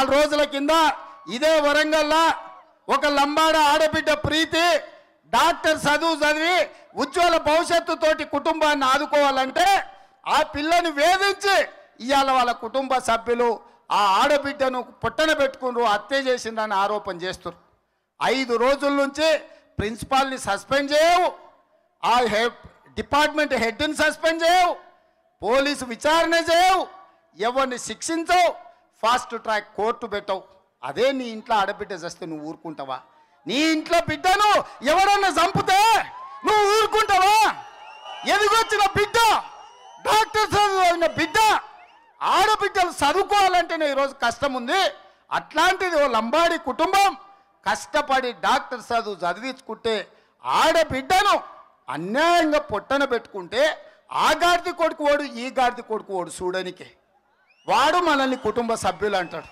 నాలుగు రోజుల కింద ఇదే వరంగల్లా ఒక లంబాడ ఆడబిడ్డ ప్రీతి డాక్టర్ చదువు చదివి ఉజ్వల భవిష్యత్తు తోటి కుటుంబాన్ని ఆదుకోవాలంటే ఆ పిల్లని వేధించి ఇవాళ వాళ్ళ కుటుంబ సభ్యులు ఆ ఆడబిడ్డను పుట్టన పెట్టుకున్నారు హత్య చేసిందని ఆరోపణ చేస్తున్నారు ఐదు రోజుల నుంచి ప్రిన్సిపాల్ని సస్పెండ్ చేయవు ఆ హె డిపార్ట్మెంట్ హెడ్ని సస్పెండ్ చేయవు పోలీసు విచారణ చేయవు ఎవరిని శిక్షించవు ఫాస్ట్ ట్రాక్ కోర్టు పెట్టవు అదే నీ ఇంట్లో ఆడబిడ్డ చేస్తే నువ్వు ఊరుకుంటావా నీ ఇంట్లో బిడ్డను ఎవరన్నా చంపితే నువ్వు ఊరుకుంటావా ఎదిగొచ్చిన బిడ్డ డాక్టర్ చదివిన బిడ్డ ఆడబిడ్డలు చదువుకోవాలంటేనే ఈరోజు కష్టం ఉంది అట్లాంటిది ఓ లంబాడి కుటుంబం కష్టపడి డాక్టర్ చదువు చదివించుకుంటే ఆడబిడ్డను అన్యాయంగా పొట్టన పెట్టుకుంటే ఆ గాడిది కొడుకు ఓడు ఈ గాడిది కొడుకు ఓడు చూడనికే వాడు మనల్ని కుటుంబ సభ్యులు అంటాడు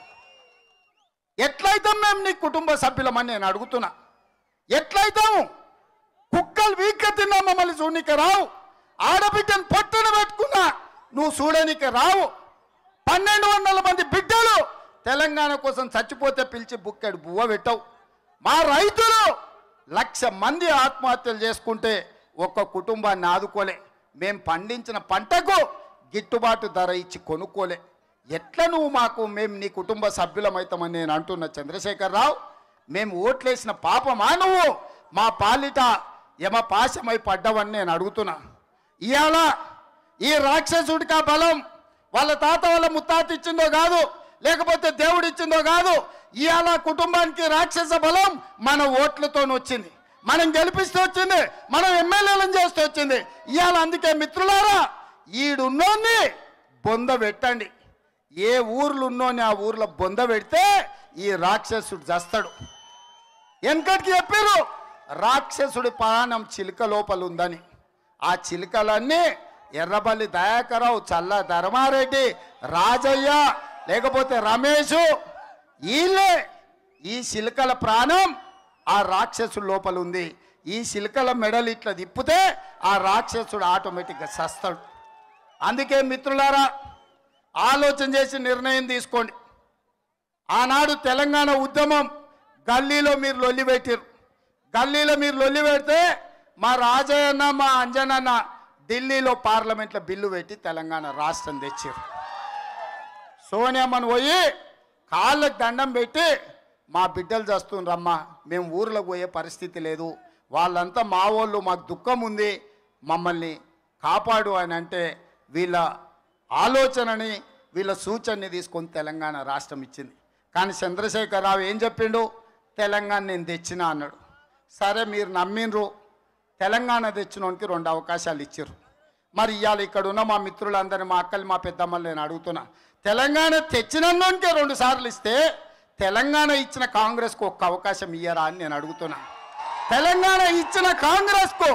ఎట్లయితాం మేము నీ కుటుంబ సభ్యులమని నేను అడుగుతున్నా ఎట్లయితాము కుక్కలు వీక్క తిన్నా మమ్మల్ని చూడనిక రావు ఆడబిడ్డను పొట్టన పెట్టుకున్నా నువ్వు చూడనిక రావు పన్నెండు వందల మంది బిడ్డలు తెలంగాణ కోసం చచ్చిపోతే పిలిచి బుక్కెడు బువ్వ పెట్టవు మా రైతులు లక్ష మంది ఆత్మహత్యలు చేసుకుంటే ఒక్క కుటుంబాన్ని ఆదుకోలే మేం పండించిన పంటకు గిట్టుబాటు ధర ఇచ్చి కొనుక్కోలే ఎట్లా నువ్వు మాకు మేము నీ కుటుంబ సభ్యులమవుతామని నేను అంటున్న చంద్రశేఖరరావు మేము ఓట్లేసిన పాపమా నువ్వు మా పాలిట యమ పాశమై పడ్డవని నేను అడుగుతున్నా ఇవాళ ఈ రాక్షసుడికి ఆ బలం వాళ్ళ తాత వాళ్ళ ముత్తాత ఇచ్చిందో కాదు లేకపోతే దేవుడు ఇచ్చిందో కాదు ఇవాళ కుటుంబానికి రాక్షస బలం మన ఓట్లతో వచ్చింది మనం గెలిపిస్తూ వచ్చింది మనం ఎమ్మెల్యేలను చేస్తూ వచ్చింది ఇవాళ అందుకే మిత్రులారా ఈడున్నోన్ని బొంద పెట్టండి ఏ ఊర్లు ఉన్నోని ఆ ఊర్లో బొంద పెడితే ఈ రాక్షసుడు చస్తాడు వెనకటికి చెప్పారు రాక్షసుడి ప్రాణం చిలుక లోపల ఉందని ఆ చిలుకలన్నీ ఎర్రబల్లి దయాకరావు చల్ల ధర్మారెడ్డి రాజయ్య లేకపోతే రమేషు వీళ్ళే ఈ చిలుకల ప్రాణం ఆ రాక్షసుడి లోపల ఉంది ఈ చిలుకల మెడలు ఇట్లా తిప్పితే ఆ రాక్షసుడు ఆటోమేటిక్గా సస్తాడు అందుకే మిత్రులారా ఆలోచన చేసి నిర్ణయం తీసుకోండి ఆనాడు తెలంగాణ ఉద్యమం గల్లీలో మీరు లొల్లి పెట్టారు గల్లీలో మీరు లొల్లి పెడితే మా రాజయ్యన్న మా అంజనన్న ఢిల్లీలో పార్లమెంట్లో బిల్లు పెట్టి తెలంగాణ రాష్ట్రం తెచ్చారు సోనియమ్మను పోయి కాళ్ళకు దండం పెట్టి మా బిడ్డలు చేస్తుండ్రమ్మా మేము ఊర్లోకి పోయే పరిస్థితి లేదు వాళ్ళంతా మా వాళ్ళు మాకు దుఃఖం ఉంది మమ్మల్ని కాపాడు అని అంటే వీళ్ళ ఆలోచనని వీళ్ళ సూచనని తీసుకొని తెలంగాణ రాష్ట్రం ఇచ్చింది కానీ చంద్రశేఖరరావు ఏం చెప్పిండు తెలంగాణ నేను తెచ్చినా అన్నాడు సరే మీరు నమ్మిండ్రు తెలంగాణ తెచ్చినోనికి రెండు అవకాశాలు ఇచ్చారు మరి ఇవాళ ఇక్కడ ఉన్న మా మిత్రులందరినీ మా అక్కలు మా పెద్దమ్మలు నేను అడుగుతున్నా తెలంగాణ తెచ్చినోనికే రెండు సార్లు ఇస్తే తెలంగాణ ఇచ్చిన కాంగ్రెస్కు ఒక్క అవకాశం ఇయ్యరా అని నేను అడుగుతున్నా తెలంగాణ ఇచ్చిన కాంగ్రెస్కు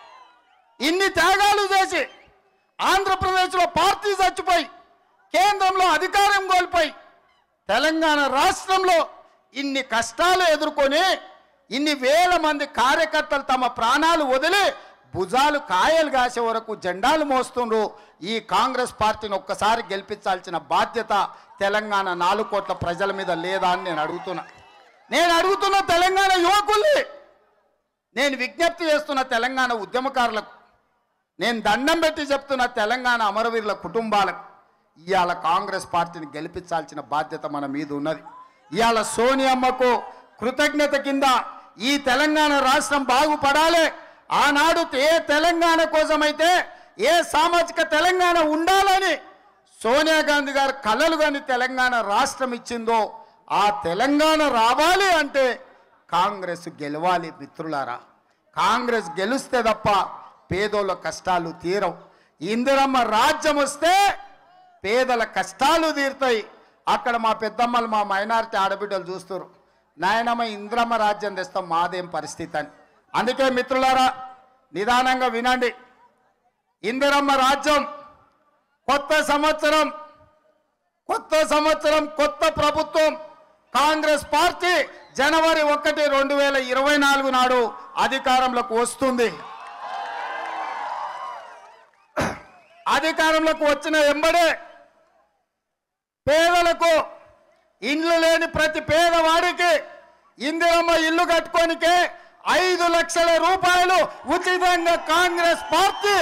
ఇన్ని త్యాగాలు చేసి ఆంధ్రప్రదేశ్లో పార్టీ చచ్చిపోయి కేంద్రంలో అధికారం కోల్పోయి తెలంగాణ రాష్ట్రంలో ఇన్ని కష్టాలు ఎదుర్కొని ఇన్ని వేల మంది కార్యకర్తలు తమ ప్రాణాలు వదిలి భుజాలు కాయలు కాసే వరకు జెండాలు మోస్తుండ్రు ఈ కాంగ్రెస్ పార్టీని ఒక్కసారి గెలిపించాల్సిన బాధ్యత తెలంగాణ నాలుగు కోట్ల ప్రజల మీద లేదా అని నేను అడుగుతున్నా నేను అడుగుతున్న తెలంగాణ యువకుల్ని నేను విజ్ఞప్తి చేస్తున్న తెలంగాణ ఉద్యమకారులకు నేను దండం పెట్టి చెప్తున్న తెలంగాణ అమరవీరుల కుటుంబాలకు ఇవాళ కాంగ్రెస్ పార్టీని గెలిపించాల్సిన బాధ్యత మన మీద ఉన్నది ఇవాళ సోనియమ్మకు కృతజ్ఞత కింద ఈ తెలంగాణ రాష్ట్రం బాగుపడాలి ఆనాడు ఏ తెలంగాణ కోసమైతే ఏ సామాజిక తెలంగాణ ఉండాలని సోనియా గాంధీ గారు కలలు కానీ తెలంగాణ రాష్ట్రం ఇచ్చిందో ఆ తెలంగాణ రావాలి అంటే కాంగ్రెస్ గెలవాలి మిత్రులారా కాంగ్రెస్ గెలిస్తే తప్ప పేదోళ్ళ కష్టాలు తీరవు ఇందిరమ్మ రాజ్యం వస్తే పేదల కష్టాలు తీరుతాయి అక్కడ మా పెద్దమ్మలు మా మైనారిటీ ఆడబిడ్డలు చూస్తారు నాయనమ్మ ఇంద్రమ్మ రాజ్యం తెస్తాం మాదేం పరిస్థితి అని అందుకే మిత్రులారా నిదానంగా వినండి ఇందిరమ్మ రాజ్యం కొత్త సంవత్సరం కొత్త సంవత్సరం కొత్త ప్రభుత్వం కాంగ్రెస్ పార్టీ జనవరి ఒకటి రెండు వేల ఇరవై నాలుగు నాడు అధికారంలోకి వస్తుంది అధికారంలోకి వచ్చిన ఎంబడే పేదలకు ఇండ్లు లేని ప్రతి పేదవాడికి ఇందిరమ్మ ఇల్లు కట్టుకోనికే ఐదు లక్షల రూపాయలు ఉచితంగా కాంగ్రెస్ పార్టీ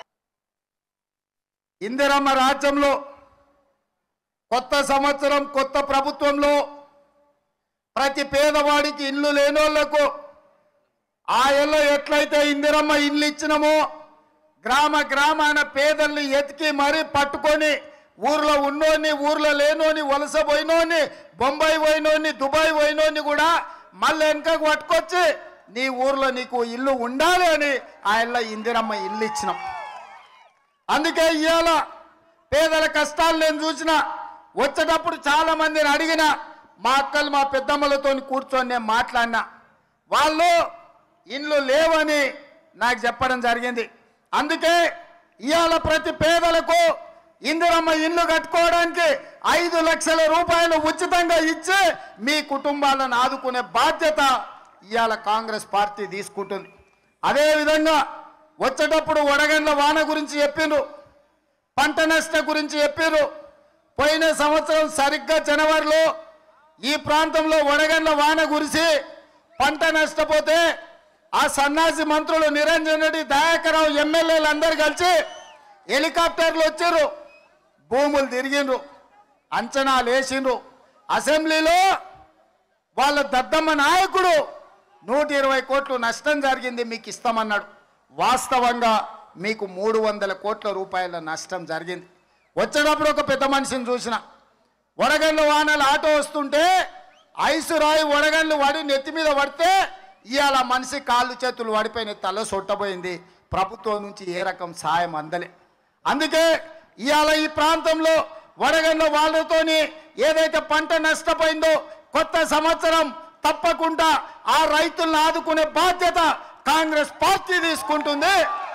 ఇందిరమ్మ రాజ్యంలో కొత్త సంవత్సరం కొత్త ప్రభుత్వంలో ప్రతి పేదవాడికి ఇల్లు లేనోళ్లకు ఆ ఇల్లు ఎట్లయితే ఇందిరమ్మ ఇల్లు ఇచ్చినమో గ్రామ గ్రామాన పేదల్ని ఎతికి మరీ పట్టుకొని ఊర్లో ఉన్నోని ఊర్లో లేనోని వలస పోయినోని బొంబాయి పోయినోని దుబాయ్ పోయినోని కూడా మళ్ళీ వెనకకు పట్టుకొచ్చి నీ ఊర్లో నీకు ఇల్లు ఉండాలి అని ఆ ఇళ్ళ ఇందిరమ్మ ఇల్లు ఇచ్చినాం అందుకే ఇవాళ పేదల కష్టాలు నేను చూసిన వచ్చేటప్పుడు చాలా మందిని అడిగిన మా అక్కలు మా పెద్దమ్మలతో కూర్చొని నేను మాట్లాడినా వాళ్ళు ఇండ్లు లేవని నాకు చెప్పడం జరిగింది అందుకే ఇవాళ ప్రతి పేదలకు ఇందిరమ్మ ఇల్లు కట్టుకోవడానికి ఐదు లక్షల రూపాయలు ఉచితంగా ఇచ్చి మీ కుటుంబాలను ఆదుకునే బాధ్యత ఇవాళ కాంగ్రెస్ పార్టీ తీసుకుంటుంది అదేవిధంగా వచ్చేటప్పుడు వడగండ్ల వాన గురించి చెప్పిండ్రు పంట నష్ట గురించి చెప్పారు పోయిన సంవత్సరం సరిగ్గా జనవరిలో ఈ ప్రాంతంలో వడగండ్ల వాన కురిసి పంట నష్టపోతే ఆ సన్నాసి మంత్రులు నిరంజన్ రెడ్డి దయాకరావు ఎమ్మెల్యేలు అందరు కలిసి హెలికాప్టర్లు వచ్చారు భూములు తిరిగిండ్రు అంచనాలు వేసిండ్రు అసెంబ్లీలో వాళ్ళ దద్దమ్మ నాయకుడు నూట ఇరవై కోట్లు నష్టం జరిగింది మీకు ఇస్తామన్నాడు వాస్తవంగా మీకు మూడు వందల కోట్ల రూపాయల నష్టం జరిగింది వచ్చేటప్పుడు ఒక పెద్ద మనిషిని చూసిన వడగండ్ల వానలు ఆటో వస్తుంటే ఐసు రాయి వడగండ్లు వడి నెత్తి మీద పడితే ఇవాళ మనిషి కాళ్ళు చేతులు వడిపోయిన తల సొట్టబోయింది ప్రభుత్వం నుంచి ఏ రకం సాయం అందలే అందుకే ఇవాళ ఈ ప్రాంతంలో వడగండ్ల వాళ్ళతోని ఏదైతే పంట నష్టపోయిందో కొత్త సంవత్సరం తప్పకుండా ఆ రైతులను ఆదుకునే బాధ్యత కాంగ్రెస్ పార్టీ తీసుకుంటుంది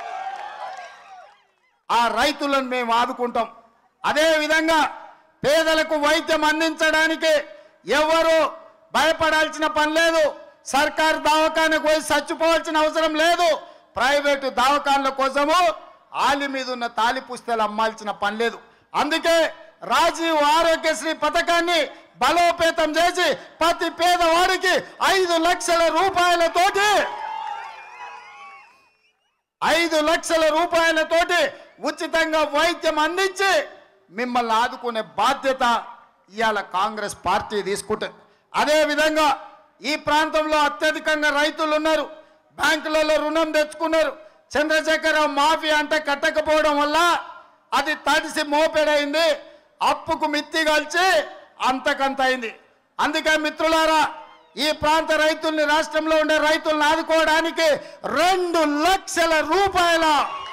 ఆ రైతులను మేము ఆదుకుంటాం అదే విధంగా పేదలకు వైద్యం అందించడానికి ఎవరు భయపడాల్సిన పని లేదు సర్కారు దవాఖానకు పోయి చచ్చిపోవాల్సిన అవసరం లేదు ప్రైవేటు దవాఖాన్ల కోసము ఆలి మీద ఉన్న తాలి పుస్తలు అమ్మాల్సిన పని లేదు అందుకే రాజీవ్ ఆరోగ్యశ్రీ పథకాన్ని బలోపేతం చేసి ప్రతి పేదవాడికి ఐదు లక్షల రూపాయలతోటి ఐదు లక్షల రూపాయలతోటి ఉచితంగా వైద్యం అందించి మిమ్మల్ని ఆదుకునే బాధ్యత ఇవాళ కాంగ్రెస్ పార్టీ తీసుకుంటుంది అదే విధంగా ఈ ప్రాంతంలో అత్యధికంగా రైతులు ఉన్నారు బ్యాంకులలో రుణం తెచ్చుకున్నారు చంద్రశేఖరరావు మాఫీ అంటే కట్టకపోవడం వల్ల అది తడిసి మోపెడైంది అప్పుకు మిత్తి కలిసి అంతకంత అయింది అందుకే మిత్రులారా ఈ ప్రాంత రైతుల్ని రాష్ట్రంలో ఉండే రైతులను ఆదుకోవడానికి రెండు లక్షల రూపాయల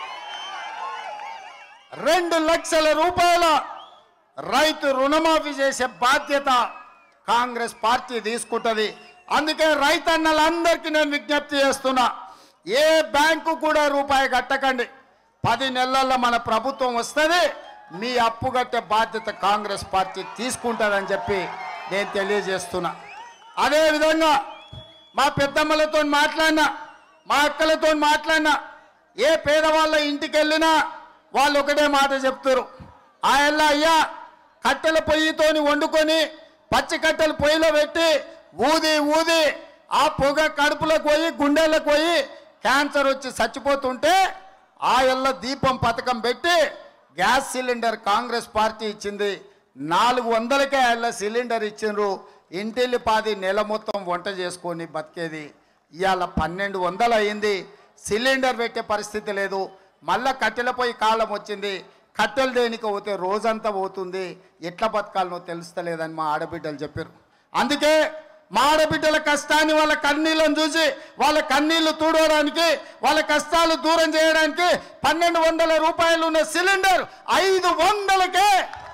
రెండు లక్షల రూపాయల రైతు రుణమాఫీ చేసే బాధ్యత కాంగ్రెస్ పార్టీ తీసుకుంటుంది అందుకే రైతన్నలందరికీ నేను విజ్ఞప్తి చేస్తున్నా ఏ బ్యాంకు కూడా రూపాయి కట్టకండి పది నెలల్లో మన ప్రభుత్వం వస్తుంది మీ అప్పు కట్టే బాధ్యత కాంగ్రెస్ పార్టీ తీసుకుంటుందని చెప్పి నేను తెలియజేస్తున్నా అదేవిధంగా మా పెద్దమ్మలతో మాట్లాడినా మా అక్కలతో మాట్లాడినా ఏ పేదవాళ్ళ ఇంటికి వెళ్ళినా వాళ్ళు ఒకటే మాట చెప్తారు ఆయల్ల అయ్యా కట్టెల పొయ్యితోని వండుకొని పచ్చి కట్టెలు పొయ్యిలో పెట్టి ఊది ఊది ఆ పొగ కడుపులోకి పోయి గుండెలకు పోయి క్యాన్సర్ వచ్చి చచ్చిపోతుంటే ఆ ఎల్ల దీపం పథకం పెట్టి గ్యాస్ సిలిండర్ కాంగ్రెస్ పార్టీ ఇచ్చింది నాలుగు వందలకే ఆయన సిలిండర్ ఇచ్చిండ్రు ఇంటిల్లి పాది నెల మొత్తం వంట చేసుకొని బతికేది ఇవాళ పన్నెండు వందలు అయింది సిలిండర్ పెట్టే పరిస్థితి లేదు మళ్ళా కట్టెల పోయి కాలం వచ్చింది కట్టెలు దేనికి పోతే రోజంతా పోతుంది ఎట్లా బతకాలనో తెలుస్తలేదని మా ఆడబిడ్డలు చెప్పారు అందుకే మా ఆడబిడ్డల కష్టాన్ని వాళ్ళ కన్నీళ్ళను చూసి వాళ్ళ కన్నీళ్లు తూడవడానికి వాళ్ళ కష్టాలు దూరం చేయడానికి పన్నెండు వందల రూపాయలు ఉన్న సిలిండర్ ఐదు వందలకే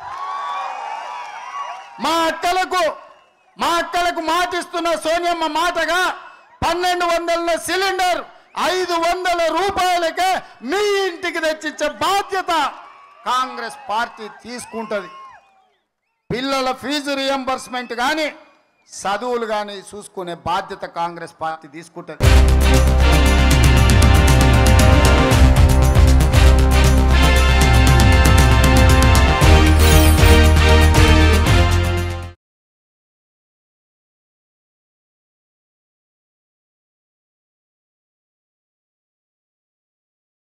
మా అక్కలకు మా అక్కలకు మాటిస్తున్న సోనియమ్మ మాటగా పన్నెండు వందల సిలిండర్ ఐదు వందల రూపాయలకే మీ ఇంటికి తెచ్చిచ్చే బాధ్యత కాంగ్రెస్ పార్టీ తీసుకుంటుంది పిల్లల ఫీజు రియంబర్స్మెంట్ కానీ చదువులు కానీ చూసుకునే బాధ్యత కాంగ్రెస్ పార్టీ తీసుకుంటుంది